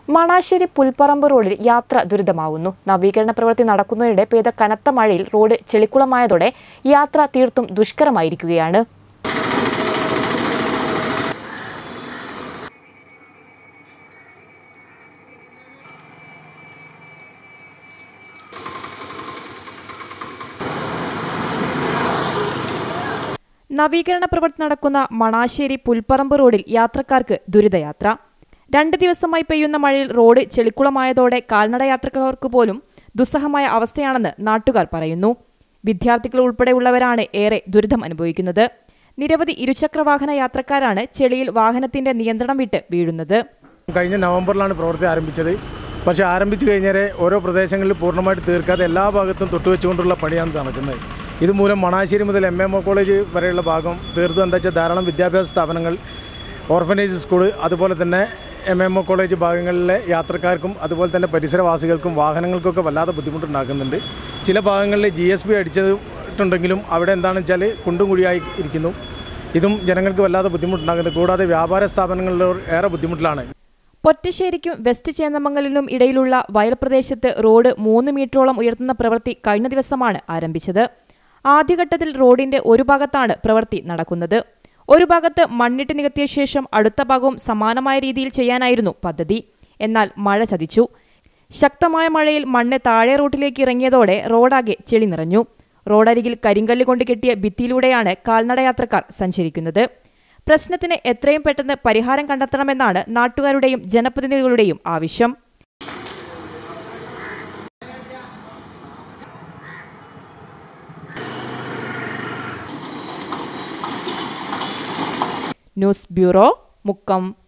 മണാശ്ശേരി പുൽപ്പറമ്പ് റോഡിൽ യാത്ര ദുരിതമാവുന്നു നവീകരണ പ്രവൃത്തി നടക്കുന്നതിനിടെ പെയ്ത കനത്ത മഴയിൽ റോഡ് ചെളിക്കുളമായതോടെ യാത്ര തീർത്തും ദുഷ്കരമായിരിക്കുകയാണ് നവീകരണ പ്രവൃത്തി നടക്കുന്ന മണാശ്ശേരി പുൽപ്പറമ്പ് റോഡിൽ യാത്രക്കാർക്ക് ദുരിതയാത്ര രണ്ട് ദിവസമായി പെയ്യുന്ന മഴയിൽ റോഡ് ചെളിക്കുളമായതോടെ കാൽനട യാത്രക്കാർക്ക് പോലും ദുസ്സഹമായ അവസ്ഥയാണെന്ന് നാട്ടുകാർ പറയുന്നു വിദ്യാർത്ഥികൾ ഉൾപ്പെടെയുള്ളവരാണ് ഏറെ ദുരിതം അനുഭവിക്കുന്നത് നിരവധി ഇരുചക്രവാഹന യാത്രക്കാരാണ് ചെളിയിൽ വാഹനത്തിന്റെ നിയന്ത്രണം വിട്ട് വീഴുന്നത് കഴിഞ്ഞ നവംബറിലാണ് പ്രവൃത്തി ആരംഭിച്ചത് പക്ഷേ ആരംഭിച്ചു കഴിഞ്ഞാൽ ഓരോ പ്രദേശങ്ങളിൽ പൂർണ്ണമായിട്ട് തീർക്കാതെ എല്ലാ ഭാഗത്തും തൊട്ടുവെച്ചുകൊണ്ടുള്ള പണിയാണ് നടക്കുന്നത് ഇതുമൂലം മണാശ്ശേരി മുതൽ എം എം ഒ കോളേജ് വരെയുള്ള ഭാഗം തീർത്തും എന്താ വെച്ചാൽ ധാരാളം വിദ്യാഭ്യാസ സ്ഥാപനങ്ങൾ ഓർഫനേജ് സ്കൂൾ അതുപോലെ തന്നെ എം എം ഒ കോളേജ് ഭാഗങ്ങളിലെ യാത്രക്കാർക്കും അതുപോലെ തന്നെ പരിസരവാസികൾക്കും വാഹനങ്ങൾക്കൊക്കെ വല്ലാതെ ബുദ്ധിമുട്ടുണ്ടാക്കുന്നുണ്ട് ചില ഭാഗങ്ങളിൽ ജി എസ് ബി അടിച്ചിട്ടുണ്ടെങ്കിലും അവിടെ എന്താണെന്ന് വെച്ചാൽ കുണ്ടും കുഴിയായി ഇരിക്കുന്നു ഇതും ജനങ്ങൾക്ക് വല്ലാതെ ബുദ്ധിമുട്ടുണ്ടാകുന്നത് കൂടാതെ വ്യാപാര സ്ഥാപനങ്ങളിൽ ഏറെ ബുദ്ധിമുട്ടിലാണ് പൊറ്റശ്ശേരിക്കും വെസ്റ്റ് ചേന്നമംഗലിനും ഇടയിലുള്ള വയൽ പ്രദേശത്ത് റോഡ് മൂന്ന് മീറ്ററോളം ഉയർത്തുന്ന പ്രവൃത്തി കഴിഞ്ഞ ദിവസമാണ് ആരംഭിച്ചത് ആദ്യഘട്ടത്തിൽ റോഡിന്റെ ഒരു ഭാഗത്താണ് പ്രവൃത്തി നടക്കുന്നത് ഒരു ഭാഗത്ത് മണ്ണിട്ട് നികത്തിയ ശേഷം അടുത്ത ഭാഗവും സമാനമായ രീതിയിൽ ചെയ്യാനായിരുന്നു പദ്ധതി എന്നാൽ മഴ ചതിച്ചു ശക്തമായ മഴയിൽ മണ്ണ് താഴെ റോട്ടിലേക്ക് ഇറങ്ങിയതോടെ റോഡാകെ ചെളി നിറഞ്ഞു റോഡരികിൽ കരിങ്കല്ല് കൊണ്ട് കെട്ടിയ ഭിത്തിയിലൂടെയാണ് കാൽനടയാത്രക്കാർ സഞ്ചരിക്കുന്നത് പ്രശ്നത്തിന് എത്രയും പെട്ടെന്ന് പരിഹാരം കണ്ടെത്തണമെന്നാണ് നാട്ടുകാരുടെയും ജനപ്രതിനിധികളുടെയും ആവശ്യം ന്യൂസ് ബ്യൂറോ മുക്കം